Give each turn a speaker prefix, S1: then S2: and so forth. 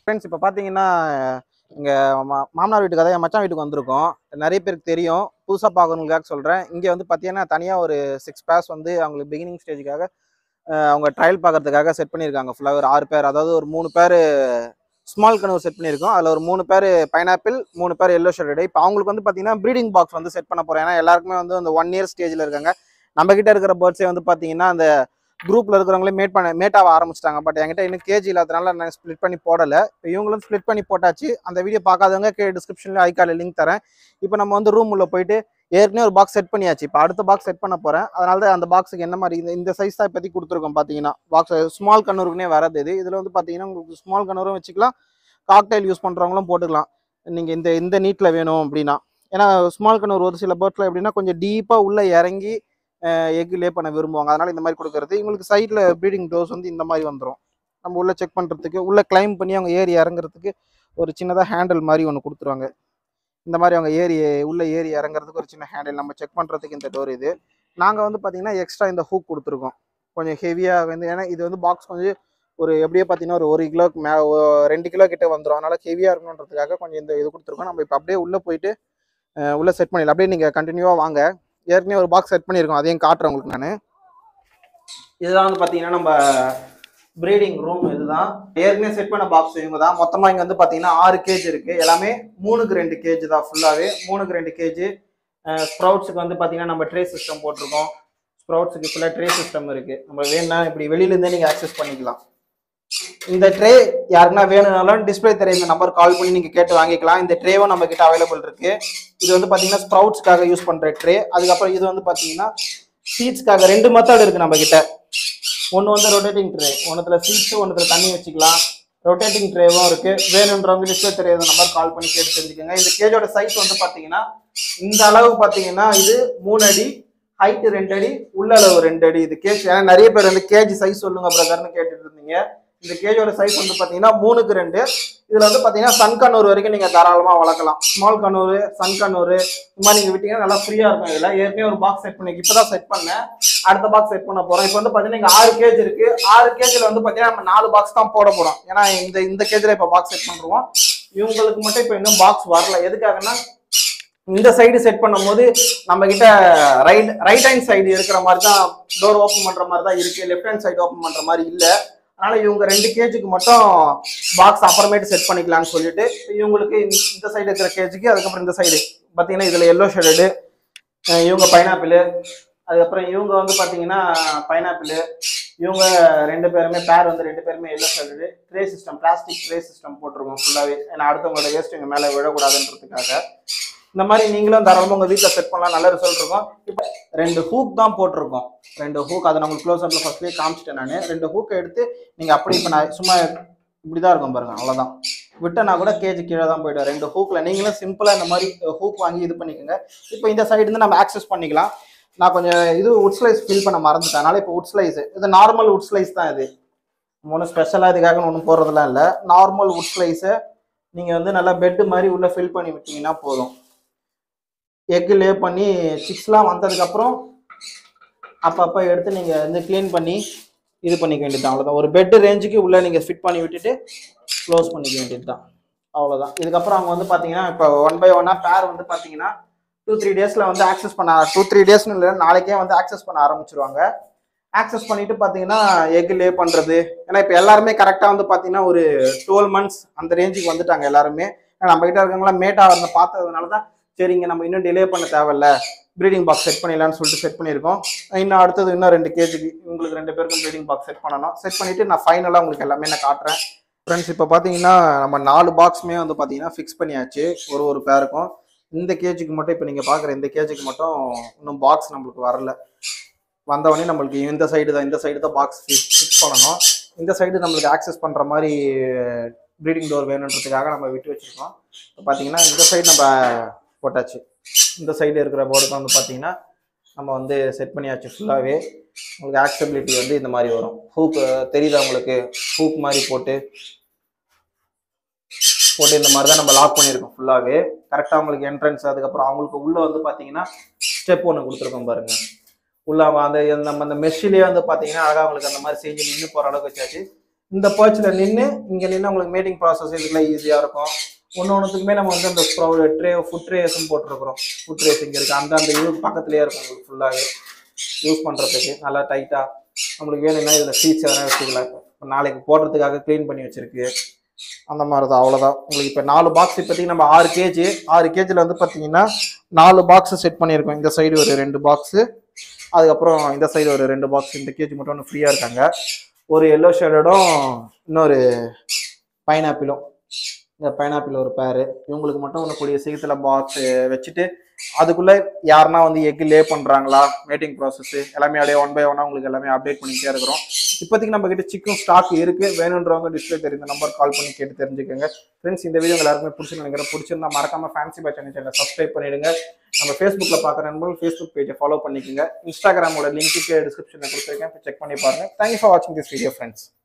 S1: friends இப்போ பார்த்தீங்கன்னா இங்கே மாமனார் வீட்டுக்கு அதாவது என் மச்சான் வீட்டுக்கு வந்திருக்கோம் நிறைய பேருக்கு தெரியும் புதுசாக பார்க்கறவங்களுக்காக சொல்கிறேன் இங்கே வந்து பார்த்தீங்கன்னா தனியாக ஒரு சிக்ஸ் பேர்ஸ் வந்து அவங்களுக்கு பிகினிங் ஸ்டேஜுக்காக அவங்க ட்ரையல் பார்க்கறதுக்காக செட் பண்ணியிருக்காங்க ஃபுல்லாக ஒரு ஆறு பேர் அதாவது ஒரு மூணு பேர் ஸ்மால் கனவு செட் பண்ணியிருக்கோம் அதில் ஒரு மூணு பேர் பைனாப்பிள் மூணு பேர் எல்லோ ஷர்டு இப்போ அவங்களுக்கு வந்து பார்த்தீங்கன்னா ப்ரீடிங் பாக்ஸ் வந்து செட் பண்ண போகிறேன் ஏன்னா எல்லாருக்குமே வந்து அந்த ஒன் இயர் ஸ்டேஜில் இருக்காங்க நம்ம கிட்ட இருக்கிற பேர்ட்ஸே வந்து பார்த்தீங்கன்னா அந்த குரூப்ல இருக்கிறவங்களே மேட் பண்ண மேட்டாக ஆரம்பிச்சிட்டாங்க பட் என்கிட்ட இன்னும் கேஜி இல்லாதனால நான் ஸ்ப்ளிட் பண்ணி போடல இப்போ இவங்களும் ஸ்ப்ளிட் பண்ணி போட்டாச்சு அந்த வீடியோ பார்க்காதவங்க கே டிஸ்கிரிப்ஷன்ல ஐக்கார்ல லிங்க் தரேன் இப்போ நம்ம வந்து ரூம் உள்ள போயிட்டு ஏற்கனவே ஒரு பாக்ஸ் செட் பண்ணியாச்சு இப்போ அடுத்த பாக்ஸ் செட் பண்ண போறேன் அதனால தான் அந்த பாக்ஸுக்கு என்ன மாதிரி இந்த இந்த சைஸ் தான் இப்போதைக்கு கொடுத்துருக்கோம் பார்த்தீங்கன்னா பாக்ஸ் ஸ்மால் கண்ணூருக்குனே வரது இது இதில் வந்து பார்த்தீங்கன்னா உங்களுக்கு ஸ்மால் கண்ணூரும் வச்சுக்கலாம் காக்டைல் யூஸ் பண்ணுறவங்களும் போட்டுக்கலாம் நீங்கள் இந்த இந்த நீட்டில் வேணும் அப்படின்னா ஏன்னா ஸ்மால் கண்ணூர் ஒரு சில பேர்ட்ல எப்படின்னா கொஞ்சம் டீப்பாக உள்ள இறங்கி எக் லே பண்ண விரும்புவாங்க அதனால இந்த மாதிரி கொடுக்கறது இவங்களுக்கு சைடில் ப்ரீடிங் டோஸ் வந்து இந்த மாதிரி வந்துடும் நம்ம உள்ள செக் பண்ணுறதுக்கு உள்ள கிளைம் பண்ணி அவங்க ஏறி இறங்குறதுக்கு ஒரு சின்னதாக ஹேண்டில் மாதிரி ஒன்று கொடுத்துருவாங்க இந்த மாதிரி அவங்க ஏறி உள்ள ஏறி இறங்குறதுக்கு ஒரு சின்ன ஹேண்டில் நம்ம செக் பண்ணுறதுக்கு இந்த டோர் இது நாங்கள் வந்து பார்த்தீங்கன்னா எக்ஸ்ட்ரா இந்த ஹூக் கொடுத்துருக்கோம் கொஞ்சம் ஹெவியாக வந்து ஏன்னா இது வந்து பாக்ஸ் கொஞ்சம் ஒரு எப்படியே பார்த்தீங்கன்னா ஒரு ஒரு கிலோக்கு மே ஒ- ரெண்டு கிலோ கிட்ட வந்துடும் அதனால ஹெவியாக இருக்கணுன்றதுக்காக கொஞ்சம் இந்த இது கொடுத்துருக்கோம் நம்ம இப்போ அப்படியே உள்ளே போயிட்டு அஹ், உள்ள செட் பண்ணிடலாம் அப்படியே நீங்கள் கண்டினியூவாக வாங்க ஏற்கனவே ஒரு பாக்ஸ் செட் பண்ணியிருக்கோம் அதையும் காட்டுறேன் உங்களுக்கு நான் இதுதான் வந்து பார்த்தீங்கன்னா நம்ம ப்ரீடிங் ரூம் இதுதான் ஏற்கனவே செட் பண்ண பாக்ஸ் இவங்க தான் மொத்தமாக இங்கே வந்து பார்த்தீங்கன்னா ஆறு கேஜ் இருக்கு எல்லாமே மூணுக்கு ரெண்டு கேஜ் தான் ஃபுல்லாகவே மூணுக்கு ரெண்டு கேஜ் ஸ்ப்ரவுட்ஸுக்கு வந்து பார்த்தீங்கன்னா நம்ம ட்ரே சிஸ்டம் போட்டிருக்கோம் ஸ்ப்ரவுட்ஸுக்கு ஃபுல்லாக ட்ரே சிஸ்டம் இருக்கு நம்ம வேணும்னா இப்படி வெளியிலேருந்தே நீங்கள் ஆக்சஸ் பண்ணிக்கலாம் இந்த ட்ரே யாருக்குன்னா வேணும்னாலும் டிஸ்பிளே தெரிய இந்த நம்பர் கால் பண்ணி நீங்கள் கேட்டு வாங்கிக்கலாம் இந்த ட்ரேவும் நம்ம கிட்ட அவைலபிள் இருக்கு இது வந்து பார்த்தீங்கன்னா ஸ்ப்ரவுட்ஸ்க்காக யூஸ் பண்ணுற ட்ரே அதுக்கப்புறம் இது வந்து பார்த்தீங்கன்னா சீட்ஸ்க்காக ரெண்டு மெத்தட் இருக்கு நம்ம கிட்ட ஒன்று வந்து ரொட்டேட்டிங் ட்ரே ஒன்றுத்துல சீட்ஸ் ஒன்றுத்துல தண்ணி வச்சுக்கலாம் ரொட்டேட்டிங் ட்ரேவும் இருக்கு வேணுன்றவங்க டிஸ்பிளே தெரியாத நம்பர் கால் பண்ணி கேட்டு தெரிஞ்சுக்கோங்க இந்த கேஜோட சைஸ் வந்து பார்த்தீங்கன்னா இந்த அளவு பார்த்தீங்கன்னா இது மூணு அடி ஹைட் ரெண்டு அடி உள்ள அளவு ரெண்டு அடி இது கேஜ் ஏன்னா நிறைய பேர் வந்து கேஜ் சைஸ் சொல்லுங்க பிரதர்னு கேட்டுட்டு இருந்தீங்க இந்த கேஜோட சைஸ் வந்து பார்த்தீங்கன்னா மூணுக்கு ரெண்டு இதுல வந்து பார்த்தீங்கன்னா சன் கண்ணூர் வரைக்கும் நீங்க தாராளமா வளர்க்கலாம் ஸ்மால் கண்ணூர் சன் கண்ணூர் இந்த மாதிரி நீங்க விட்டீங்கன்னா நல்லா ஃப்ரீயா இருக்கும் இதுல ஏற்கனவே ஒரு பாக்ஸ் செட் பண்ணி இப்பதான் செட் பண்ணேன் அடுத்த பாக்ஸ் செட் பண்ண போறோம் இப்போ வந்து பாத்தீங்கன்னா இங்க ஆறு கேஜ் இருக்கு ஆறு கேஜ்ல வந்து பாத்தீங்கன்னா நம்ம நாலு பாக்ஸ் தான் போட போறோம் ஏன்னா இந்த இந்த கேஜ்ல இப்ப பாக்ஸ் செட் பண்றோம் இவங்களுக்கு மட்டும் இப்ப இன்னும் பாக்ஸ் வரல எதுக்காகன்னா இந்த சைடு செட் பண்ணும்போது நம்ம கிட்ட ரைட் ரைட் ஹேண்ட் சைடு இருக்கிற மாதிரி தான் டோர் ஓப்பன் பண்ற மாதிரி தான் இருக்கு லெஃப்ட் ஹேண்ட் சைடு ஓப்பன் பண்ற மாதிரி இல்ல அதனால இவங்க ரெண்டு கேஜுக்கு மட்டும் பாக்ஸ் அப்புறமேட்டு செட் பண்ணிக்கலாம்னு சொல்லிட்டு இவங்களுக்கு இந்த- இந்த சைடு இருக்கிற கேஜுக்கு அதுக்கப்புறம் இந்த சைடு பாத்தீங்கன்னா இதுல எல்லோ ஷேடடு இவங்க பைனாப்பிள் அதுக்கப்புறம் இவங்க வந்து பாத்தீங்கன்னா பைனாப்பிள் இவங்க ரெண்டு பேருமே பேர் வந்து ரெண்டு பேருமே yellow shaded tray system plastic tray system போட்டிருக்கோம் ஃபுல்லாவே ஏன்னா அடுத்தவங்களோட வேஸ்ட் இங்க மேல விழக்கூடாதுன்றதுக்காக இந்த மாதிரி நீங்களும் தாராளமாக உங்க வீட்டில் செட் பண்ணலாம் நல்ல ரிசல்ட் இருக்கும் இப்போ ரெண்டு ஹூக் தான் போட்டிருக்கோம் ரெண்டு ஹூக் அதை நான் உங்களுக்கு க்ளோஸ் அப்ல ஃபர்ஸ்ட்லேயே காமிச்சிட்டேன் நான் ரெண்டு ஹூக்கை எடுத்து நீங்க அப்படி இப்போ நான் சும்மா இப்படி தான் இருக்கும் பாருங்க அவ்வளோதான் விட்டனா கூட கேஜி கீழே தான் போயிடும் ரெண்டு ஹூக்ல நீங்களும் சிம்பிளா இந்த மாதிரி ஹூக் வாங்கி இது பண்ணிக்கோங்க இப்போ இந்த சைடு இருந்து நம்ம ஆக்சஸ் பண்ணிக்கலாம் நான் கொஞ்சம் இது உட் ஸ்லைஸ் ஃபில் பண்ண மறந்துட்டேன் அதனால இப்போ உட் ஸ்லைஸ் இது நார்மல் உட் ஸ்லைஸ் தான் இது ஒன்றும் ஸ்பெஷலாக இதுக்காக ஒன்றும் போடுறதுலாம் இல்லை நார்மல் உட் ஸ்லைஸை நீங்கள் வந்து நல்லா பெட்டு மாதிரி உள்ள ஃபில் பண்ணி விட்டீங்கன்னா போதும் எக்கு லே பண்ணி சிக்ஸ்லாம் வந்ததுக்கப்புறம் அப்பப்போ எடுத்து நீங்கள் வந்து க்ளீன் பண்ணி இது பண்ணிக்க வேண்டியது அவ்வளோதான் ஒரு பெட் ரேஞ்சுக்கு உள்ளே நீங்கள் ஃபிட் பண்ணி விட்டுட்டு க்ளோஸ் பண்ணிக்க வேண்டியது தான் அவ்வளோதான் இதுக்கப்புறம் அவங்க வந்து பார்த்தீங்கன்னா இப்போ ஒன் பை ஒன்னாக பேர் வந்து பார்த்தீங்கன்னா டூ த்ரீ டேஸில் வந்து ஆக்சஸ் பண்ண டூ த்ரீ டேஸ்னு இல்லை நாளைக்கே வந்து ஆக்சஸ் பண்ண ஆரம்பிச்சிருவாங்க ஆக்சஸ் பண்ணிட்டு பார்த்தீங்கன்னா எக் லே பண்ணுறது ஏன்னா இப்போ எல்லாருமே கரெக்டாக வந்து பார்த்தீங்கன்னா ஒரு டுவெல் மந்த்ஸ் அந்த ரேஞ்சுக்கு வந்துட்டாங்க எல்லாருமே ஏன்னா நம்ம கிட்ட இருக்கவங்களாம் மேட்டாக வந்து பார்த்ததுனால தான் சரிங்க நம்ம இன்னும் டிலே பண்ண தேவையில்ல ப்ரீடிங் பாக்ஸ் செட் பண்ணிடலாம்னு சொல்லிட்டு செட் பண்ணியிருக்கோம் இன்னும் அடுத்தது இன்னும் ரெண்டு கேஜிக்கு உங்களுக்கு ரெண்டு பேருக்கும் ப்ரீடிங் பாக்ஸ் செட் பண்ணணும் செட் பண்ணிட்டு நான் ஃபைனலாக உங்களுக்கு எல்லாமே நான் காட்டுறேன் ஃப்ரெண்ட்ஸ் இப்போ பார்த்தீங்கன்னா நம்ம நாலு பாக்ஸுமே வந்து பார்த்தீங்கன்னா ஃபிக்ஸ் பண்ணியாச்சு ஒரு ஒரு பேருக்கும் இந்த கேஜுக்கு மட்டும் இப்போ நீங்கள் பார்க்குற இந்த கேஜுக்கு மட்டும் இன்னும் பாக்ஸ் நம்மளுக்கு வரல வந்தவொடனே நம்மளுக்கு இந்த சைடு தான் இந்த சைடு தான் பாக்ஸ் ஃபிக்ஸ் பண்ணணும் இந்த சைடு நம்மளுக்கு ஆக்சஸ் பண்ணுற மாதிரி ப்ரீடிங் டோர் வேணுன்றதுக்காக நம்ம விட்டு வச்சிருக்கோம் இப்போ பார்த்தீங்கன்னா இந்த சைடு நம்ம போட்டாச்சு இந்த சைடு இருக்கிற போர்டுக்கு வந்து பார்த்தீங்கன்னா நம்ம வந்து செட் பண்ணியாச்சு ஃபுல்லாகவே உங்களுக்கு ஆக்சபிலிட்டி வந்து இந்த மாதிரி வரும் ஹூக் தெரியுதா உங்களுக்கு ஹூக் மாதிரி போட்டு போட்டு இந்த மாதிரி தான் நம்ம லாக் பண்ணியிருக்கோம் ஃபுல்லாகவே கரெக்டாக உங்களுக்கு என்ட்ரன்ஸ் அதுக்கப்புறம் அவங்களுக்கு உள்ளே வந்து பார்த்தீங்கன்னா ஸ்டெப் ஒன்று கொடுத்துருக்கோம் பாருங்க உள்ள அவ அந்த நம்ம அந்த மெஷ்ஷிலே வந்து பார்த்தீங்கன்னா அழகாக உங்களுக்கு அந்த மாதிரி செஞ்சு நின்று போகிற அளவுக்கு வச்சாச்சு இந்த பர்ச்சில் நின்று இங்கே நின்று உங்களுக்கு மேட்டிங் ப்ராசஸ் இதுக்குள்ள ஈஸியாக இருக்கும் ஒன்று ஒன்றுத்துக்குமே நம்ம வந்து அந்த ஸ்ப்ரௌ ட்ரே ஃபுட் ட்ரேஸும் போட்டிருக்கிறோம் ஃபுட் ட்ரேஸ் இங்கே இருக்குது அந்த அந்த இது பக்கத்துலேயே இருக்கும் உங்களுக்கு ஃபுல்லாகவே யூஸ் பண்ணுறதுக்கு நல்லா டைட்டாக நம்மளுக்கு வேணும்னா இதில் சீட்ஸ் எதனா வச்சுக்கலாம் இப்போ நாளைக்கு போடுறதுக்காக க்ளீன் பண்ணி வச்சிருக்கு அந்த மாதிரி தான் அவ்வளோதான் உங்களுக்கு இப்போ நாலு பாக்ஸ் இப்போதைக்கு நம்ம ஆறு கேஜி ஆறு கேஜியில் வந்து பார்த்தீங்கன்னா நாலு பாக்ஸ் செட் பண்ணியிருக்கோம் இந்த சைடு ஒரு ரெண்டு பாக்ஸு அதுக்கப்புறம் இந்த சைடு ஒரு ரெண்டு பாக்ஸ் இந்த கேஜி மட்டும் ஒன்று ஃப்ரீயாக இருக்காங்க ஒரு எல்லோ ஷேடடும் இன்னொரு பைனாப்பிளும் இந்த பைனாப்பிள் ஒரு பேரு இவங்களுக்கு மட்டும் ஒன்று கூடிய சீக்கிரத்தில் பாக்ஸ் வச்சுட்டு அதுக்குள்ளே யாருன்னா வந்து எக் லே பண்ணுறாங்களா மேட்டிங் ப்ராசஸ் எல்லாமே அப்படியே ஒன் பை ஒன்னாக உங்களுக்கு எல்லாமே அப்டேட் பண்ணிக்கிட்டே இருக்கிறோம் இப்போதைக்கு நம்ம கிட்ட சிக்கன் ஸ்டாக் இருக்கு வேணுன்றவங்க டிஸ்பிளே தெரிந்த நம்பர் கால் பண்ணி கேட்டு தெரிஞ்சுக்கோங்க ஃப்ரெண்ட்ஸ் இந்த வீடியோ எல்லாருமே பிடிச்சி நினைக்கிறேன் பிடிச்சிருந்தா மறக்காம ஃபேன்சி பை சேனல் சேனல் சப்ஸ்கிரைப் பண்ணிடுங்க நம்ம ஃபேஸ்புக்கில் பார்க்குற நண்பர்கள் ஃபேஸ்புக் பேஜை ஃபாலோ பண்ணிக்கோங்க இன்ஸ்டாகிராமோட லிங்க்கு டிஸ்கிரிப்ஷனில் கொடுத்துருக்கேன் செக் பண்ணி பாருங்க தேங்க்யூ ஃபார் வாட்சிங் திஸ் வீடியோ ஃப்ரெண்ட்ஸ்